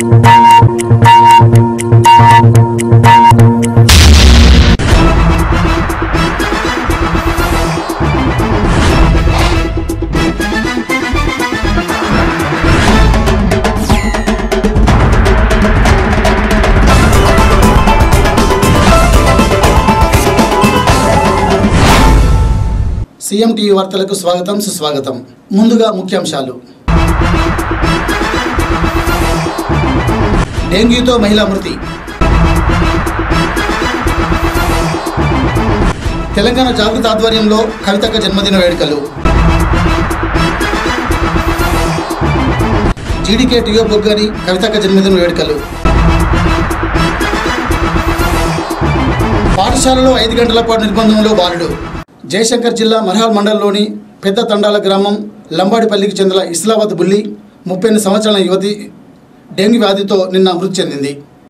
CM TV వార్తలకు స్వాగతం సుస్వాగతం ముందుగా ముఖ్యాంశాలు డెంగ్యూతో మహిళా మృతి తెలంగాణ జాగృత ఆధ్వర్యంలో కవితక్క జన్మదిన వేడుకలు జీడీకే టియో బొగ్గని కవితక్క జన్మదిన వేడుకలు పాఠశాలలో ఐదు గంటల పాటు నిర్బంధంలో బాలుడు జయశంకర్ జిల్లా మర్హాల్ మండలంలోని పెద్ద తండాల గ్రామం లంబాడిపల్లికి చెందిన ఇస్లాబాద్ బుల్లి ముప్పై ఎనిమిది సంవత్సరాల యువతి డెంగ్యూ వ్యాధితో నిన్న మృతి చెందింది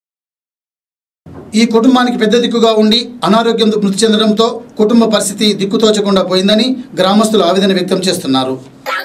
ఈ కుటుంబానికి పెద్ద దిక్కుగా ఉండి అనారోగ్యంతో మృతి చెందడంతో కుటుంబ పరిస్థితి దిక్కుతోచకుండా పోయిందని గ్రామస్తులు ఆవేదన వ్యక్తం చేస్తున్నారు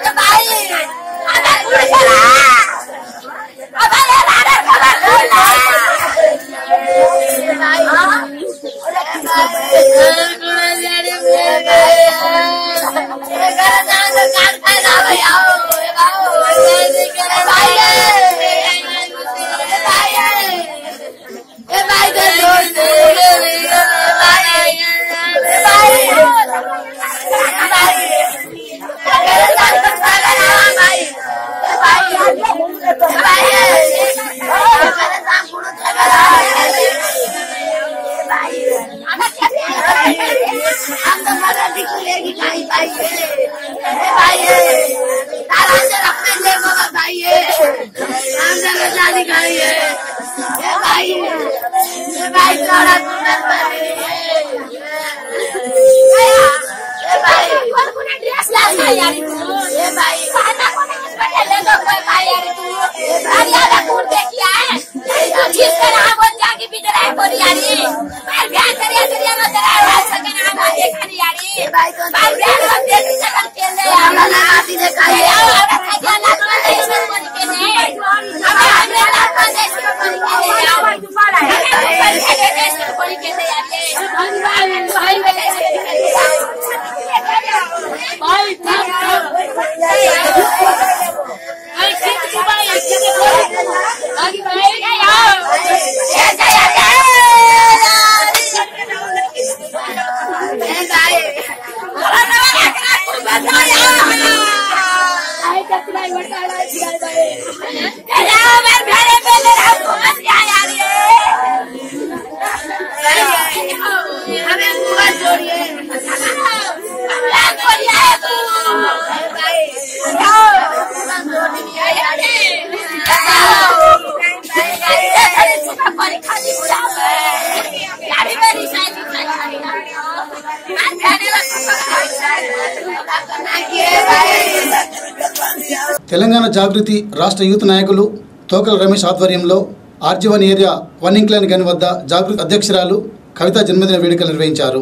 తెలంగాణ జాగృతి రాష్ట్ర యూత్ నాయకులు తోకల రమేష్ ఆధ్వర్యంలో ఆర్జీవన్ ఏరియా వన్ ఇంక్లైన్ గని వద్ద జాగృతి అధ్యక్షురాలు కవిత జన్మదిన వేడుకలు నిర్వహించారు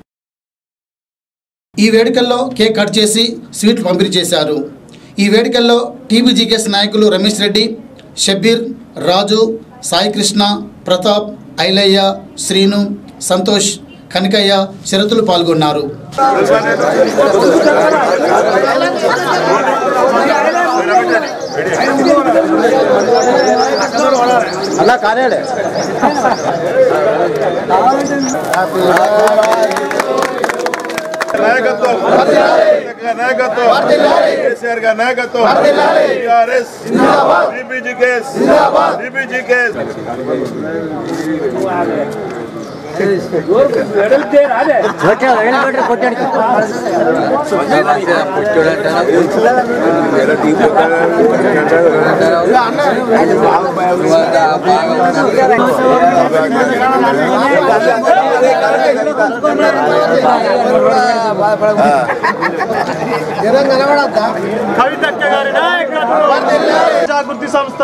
ఈ వేడుకల్లో కేక్ కట్ చేసి స్వీట్లు పంపిణీ చేశారు ఈ వేడుకల్లో టీబీజీకేఎస్ నాయకులు రమేష్ రెడ్డి షబ్బీర్ రాజు సాయికృష్ణ ప్రతాప్ ఐలయ్య శ్రీను సంతోష్ కనకయ్య శరతులు పాల్గొన్నారు అలా కానేడే నాయకత్వం నాయకత్వం కేసీఆర్ గారి నాయకత్వం TRS BBG KS BBG KS కవితక్క గారి నాయకత్వం జాగృతి సంస్థ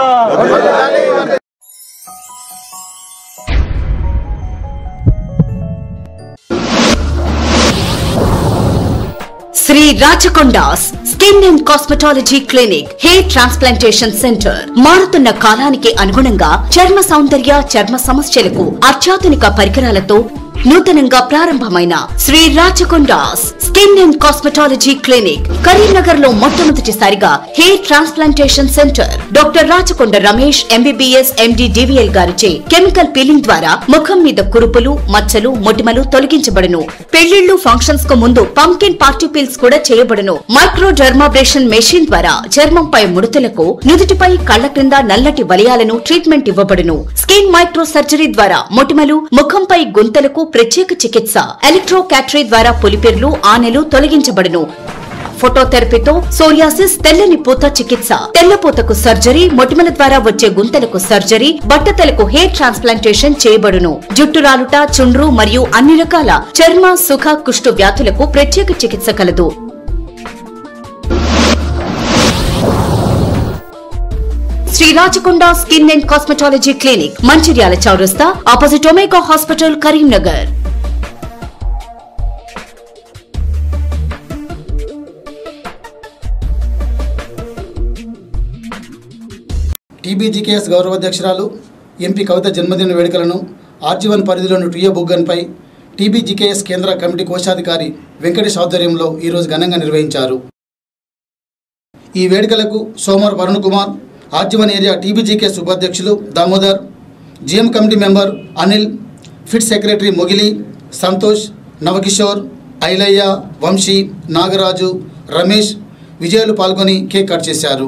Shri Rachakonda's skin and cosmetology clinic hair transplantation centre మారుతున్న కాలానికి అనుగుణంగా చర్మ సౌందర్య చర్మ సమస్యలకు అత్యాధునిక పరికరాలతో నూతనంగా ప్రారంభమైన Shri Rachakonda's skin and cosmetology clinic Karimnagar లో మొట్టమొదటిసారిగా hair transplantation centre doctor Rachakonda Ramesh MBBS MD DVL గారిచే కెమికల్ పీలింగ్ ద్వారా ముఖం మీద కురుపులు మచ్చలు మొటిమలు తొలగించబడును పెళ్లిళ్లు ఫంక్షన్స్ కు ముందు పంకిన్ పార్టీ పీల్స్ కూడా చేయబడును మైక్రో డర్మాబ్రేషన్ మెషిన్ ద్వారా చర్మంపై ముడతలకు నుదుటిపై కళ్ల క్రింద నల్లటి వలయాలను ట్రీట్మెంట్ ఇవ్వబడును స్కిన్ మైక్రో సర్జరీ ద్వారా మొటిమలు ముఖంపై గుంతలకు ప్రత్యేక చికిత్స ఎలక్ట్రో క్యాటరీ ద్వారా పులిపిర్లు ఆనెలు తొలగించబడును ఫోటోథెరపీతో సోరియాసిస్ తెల్లని పూత చికిత్స తెల్లపూతకు సర్జరీ మొటిమల ద్వారా వచ్చే గుంతలకు సర్జరీ బట్టతలకు హెయిర్ ట్రాన్స్ప్లాంటేషన్ చేయబడును జుట్టు రాలుట చుండ్రు మరియు అన్ని రకాల చర్మ సుఖ కుష్టు వ్యాధులకు ప్రత్యేక చికిత్స కలదు Shri Rachakonda skin and cosmetology clinic Mancherial చౌరస్తా opposite Omega hospital Karimnagar TBGKS గౌరవాధ్యక్షురాలు ఎంపీ కవిత జన్మదిన వేడుకలను ఆర్జీవన్ పరిధిలోని టుయ్య బుగ్గన్పై టీబీజీకేఎస్ కేంద్ర కమిటీ కోశాధికారి వెంకటేష్ ఆధ్వర్యంలో ఈరోజు ఘనంగా నిర్వహించారు ఈ వేడుకలకు సోమవారం Varun Kumar RG one area TBGKS ఉపాధ్యక్షులు Damodar GM committee member Anil pit secretary Mogili Santosh Navakishore Ailaiah Vamshi Nagaraju Ramesh విజయులు పాల్గొని కేక్ కట్ చేశారు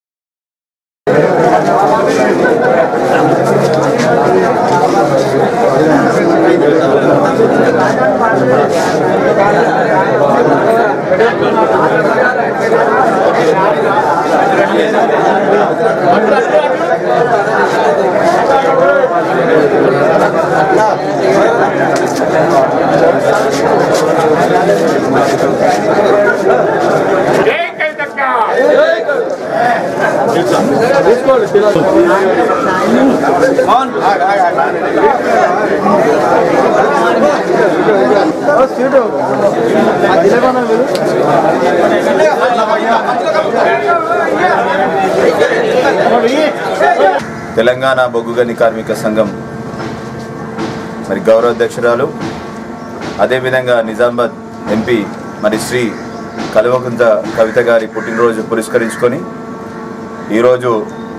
తెలంగాణ బొగ్గుగని కార్మిక సంఘం మరి గౌరవ అధ్యక్షురాలు అదేవిధంగా నిజామాబాద్ ఎంపీ మరి శ్రీ కల్వకుంట కవిత గారి పుట్టినరోజు పురస్కరించుకొని ఈరోజు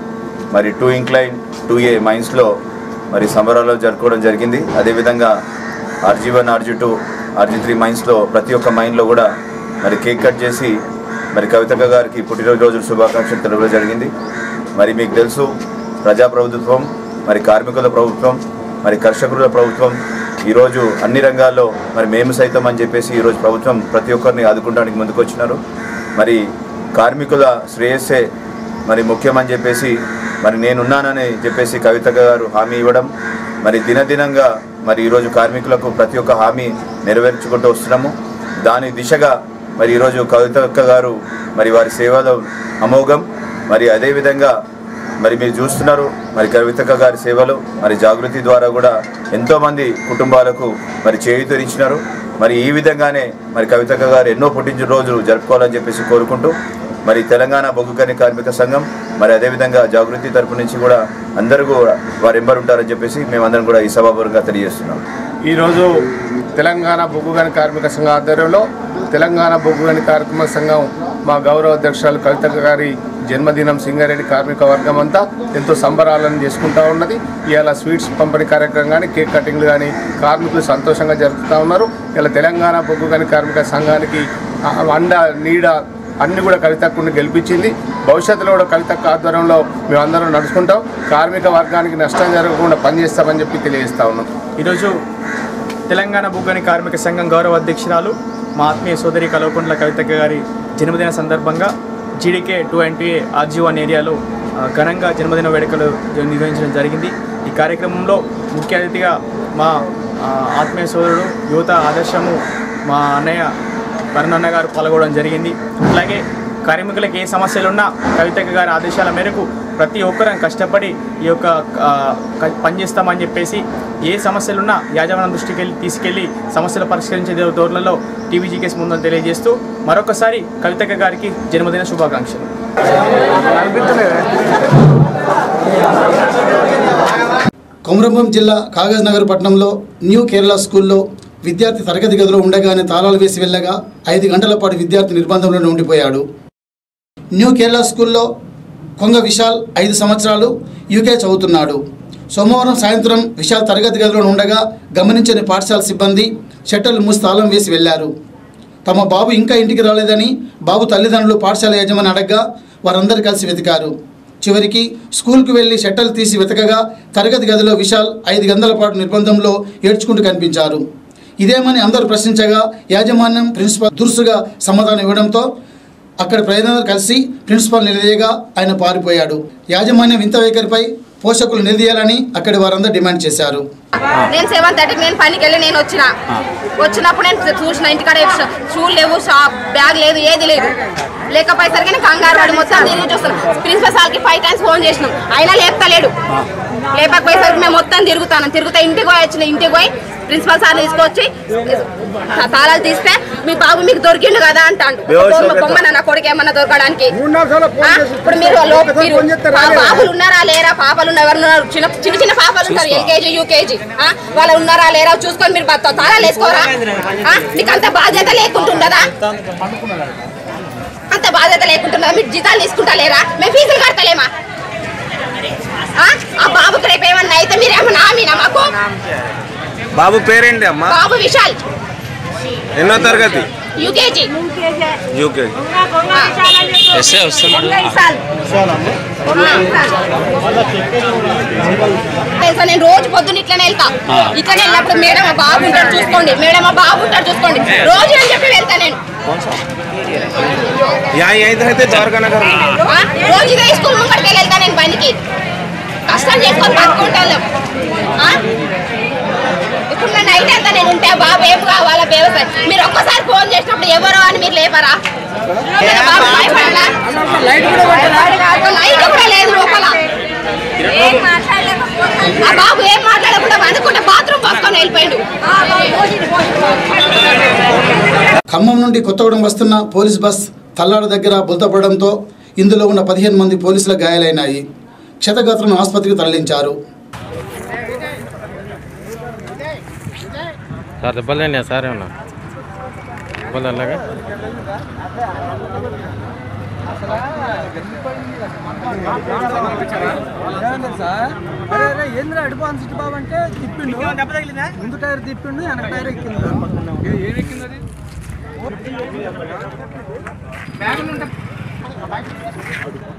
మరి టూ ఇంక్లైన్ టూ ఏ మైన్స్లో మరి సంబరాలు జరుపుకోవడం జరిగింది అదేవిధంగా RG one RG two RG three మైన్స్లో ప్రతి ఒక్క మైన్లో కూడా మరి కేక్ కట్ చేసి మరి కవితక్క గారికి పుట్టినరోజు శుభాకాంక్షలు తెలపడం జరిగింది మరి మీకు తెలుసు ప్రజాప్రభుత్వం మరి కార్మికుల ప్రభుత్వం మరి కర్షకుల ప్రభుత్వం ఈరోజు అన్ని రంగాల్లో మరి మేము సైతం అని చెప్పేసి ఈరోజు ప్రభుత్వం ప్రతి ఒక్కరిని ఆదుకోవడానికి ముందుకొచ్చినారు మరి కార్మికుల శ్రేయస్సే మరి ముఖ్యమని చెప్పేసి మరి నేనున్నానని చెప్పేసి కవిత గారు హామీ ఇవ్వడం మరి దినదినంగా మరి ఈరోజు కార్మికులకు ప్రతి ఒక్క హామీ నెరవేర్చుకుంటూ వస్తున్నాము దాని దిశగా మరి ఈరోజు కవితక్క గారు మరి వారి సేవలో అమోఘం మరి అదేవిధంగా మరి మీరు చూస్తున్నారు మరి కవితక్క గారి సేవలు మరి జాగృతి ద్వారా కూడా ఎంతోమంది కుటుంబాలకు మరి చేయుతనిచ్చినారు మరి ఈ విధంగానే మరి కవితక్క గారు ఎన్నో పుట్టిన రోజులు జరుపుకోవాలని చెప్పేసి కోరుకుంటూ మరి తెలంగాణ బొగ్గుకని కార్మిక సంఘం మరి అదేవిధంగా జాగృతి తరపు నుంచి కూడా అందరూ కూడా వారు ఎంబర్ ఉంటారని చెప్పేసి మేమందరం కూడా ఈ సభాపూర్వకంగా తెలియజేస్తున్నాం ఈరోజు తెలంగాణ బొగ్గుగని కార్మిక సంఘ ఆధ్వర్యంలో తెలంగాణ బొగ్గుగని కార్మిక సంఘం మా గౌరవ అధ్యక్షురాలు కవిత గారి జన్మదినం సింగారెడ్డి కార్మిక వర్గం అంతా ఎంతో సంబరాలను చేసుకుంటా ఉన్నది ఇవాళ స్వీట్స్ పంపిణీ కార్యక్రమం కానీ కేక్ కటింగ్లు కానీ కార్మికులు సంతోషంగా జరుపుతూ ఉన్నారు ఇలా తెలంగాణ బొగ్గుగని కార్మిక సంఘానికి ఆ, అండ నీడ అన్ని కూడా కవితక్కుని గెలిపించింది భవిష్యత్తులో కూడా కవితక్క ఆధ్వర్యంలో మేమందరం నడుచుకుంటాం కార్మిక వర్గానికి నష్టం జరగకుండా పనిచేస్తామని చెప్పి తెలియజేస్తా ఉన్నాం ఈరోజు తెలంగాణ బుగ్గని కార్మిక సంఘం గౌరవ అధ్యక్షురాలు మా ఆత్మీయ సోదరి కల్వకుంట్ల కవితక్క గారి జన్మదిన సందర్భంగా GDK two and two A RG one ఏరియాలో ఆ, ఘనంగా జన్మదిన వేడుకలు జ- నిర్వహించడం జరిగింది ఈ కార్యక్రమంలో ముఖ్య అతిథిగా మా ఆ, ఆత్మీయ సోదరుడు యువత ఆదర్శము మా అన్నయ్య వరుణన్న గారు పాల్గొనడం జరిగింది అలాగే కార్మికులకు ఏ సమస్యలున్నా కవితక్క గారి ఆదేశాల మేరకు ప్రతి ఒక్కరం కష్టపడి ఈ యొక్క ఆ, క- పనిచేస్తామని చెప్పేసి ఏ సమస్యలున్నా యాజమాన్యం దృష్టికి వెళ్ళి తీసుకెళ్లి సమస్యలు పరిష్కరించే ధోరణిలో టీవీజీకేస్ ముందని తెలియజేస్తూ మరొకసారి కవితక్క గారికి జన్మదిన శుభాకాంక్షలు కొమరంభం జిల్లా కాగజ్ నగర్ పట్టణంలో న్యూ కేరళ స్కూల్లో విద్యార్థి తరగతి గదిలో ఉండగానే తాళాలు వేసి వెళ్ళగా ఐదు గంటల పాటు విద్యార్థి నిర్బంధంలోనే ఉండిపోయాడు న్యూ కేరళ స్కూల్లో కొంగ విశాల్ ఐదు సంవత్సరాలు యూకే చదువుతున్నాడు సోమవారం సాయంత్రం విశాల్ తరగతి గదిలో ఉండగా గమనించని పాఠశాల సిబ్బంది షట్టర్లు మూసి తాళం వేసి వెళ్లారు తమ బాబు ఇంకా ఇంటికి రాలేదని బాబు తల్లిదండ్రులు పాఠశాల యజమాని అడగ్గా వారందరూ కలిసి వెతికారు చివరికి స్కూల్కు వెళ్లి షట్టర్లు తీసి వెతకగా తరగతి గదిలో విశాల్ ఐదు గంటల పాటు నిర్బంధంలో ఏడ్చుకుంటూ కనిపించారు ఇదేమని అందరూ ప్రశ్నించగా యాజమాన్యం ప్రిన్సిపల్ దురుసుగా సమాధానం ఇవ్వడంతో అక్కడ ప్రజలందరూ కలిసి ప్రిన్సిపాల్ నిలదీయగా ఆయన పారిపోయాడు యాజమాన్యం వింత వైఖరిపై పోషకులు నిలదీయాలని అక్కడి వారందరూ డిమాండ్ చేశారు నేను సెవెన్ థర్టీకి నేను పనికి వెళ్ళి నేను వచ్చిన వచ్చినప్పుడు నేను చూసిన ఇంటికాడ షూలు లేవు షాప్ బ్యాగ్ లేదు ఏది లేదు లేకపోయేసరికి నేను కంగారు పడి మొత్తం తిరిగి చూస్తాను ప్రిన్సిపల్ సార్కి ఫైవ్ టైమ్స్ ఫోన్ చేసినాం అయినా లేపుతలేడు లేపకపోయేసరికి మేము మొత్తం తిరుగుతాను తిరుగుతా ఇంటికి పోయి వచ్చిన ఇంటికి పోయి ప్రిన్సిపల్ సార్ తీసుకొచ్చి తా- తాళాలు తీస్తే మీ బాబు మీకు దొరికిండు కదా అంటాడు బొమ్మ- బొమ్మ నా కొడుకు ఏమన్నా దొరకడానికి ఆ? ఇప్పుడు మీరు లో- మీరు ఆ బాబులు ఉన్నారా లేరా పాపలు ఉన్నా- ఎవరు ఉన్నారు చిన్న చిన్న చిన్న పాపలు ఉంటారు ఎల్కేజీ యూకేజీ వాళ్ళు ఉన్నారా లేరా చూసుకొని మీరు బత- తాళాలు వేసుకోరా ఆ? మీకు అంత బాధ్యత లేకుంటుండదా అంత బాధ్యత లేకుంటుండదా మీరు జీతాలు తీసుకుంటా లేరా మేము ఫీజులు కడతలేమా ఆ? ఆ బాబుకి రేపు ఏమన్నా అయితే మీరు ఏమన్నా ఆమెనా మాకు బాబు పేరేంటి అమ్మా బాబు విశాల్ ఎన్నో తరగతి యూకేజీ యూకే ఎస్ఏ వస్తున్నాడు తెలుసా నేను రోజు పొద్దున్న ఇట్లనే వెళ్తా ఇట్లనే వెళ్ళినప్పుడు మేడం మా బాబు ఉంటాడు చూసుకోండి మేడం మా బాబు ఉంటాడు చూసుకోండి రోజు అని చెప్పి వెళ్తా నేను యా అయితే ద్వారకా నగర్ ఆ? రోజు ఇదే స్కూల్ ముంగడికి వెళ్ళి వెళ్తా నేను బండికి కష్టం చేసుకొని పట్టుకుంటాను ఇప్పుడు నా నైట్ అంతా నేను ఉంటే బాబు ఏం కావాలా వ్యవసాయం మీరు ఒక్కసారి ఫోన్ చేసినప్పుడు ఎవరో అని మీరు లేపరా ఏమైనా బాబు భయపడాలా? లైట్ కూడా లేదు లోపల ఆ బాబు ఏం మాట్లాడకుండా వండుకుంటే బాత్రూమ్ పోసుకొని వెళ్ళిపోయిండు ఖమ్మం నుండి కొత్తగూడెం వస్తున్న పోలీస్ బస్ తల్లాడ దగ్గర బుల్తపడడంతో ఇందులో ఉన్న పదిహేను మంది పోలీసుల గాయాలైనాయి క్షతగాత్రులను ఆసుపత్రికి తరలించారు సార్ దెబ్బలేనా సార్ ఏమన్నా దెబ్బలు అలాగా ఏంద్ర అడ్వాన్స్ ఇటు బాబు అంటే తిప్పిండు ముందు టైర్ తిప్పిండు వెనక టైర్ ఎక్కింది ఏం ఎక్కింది అది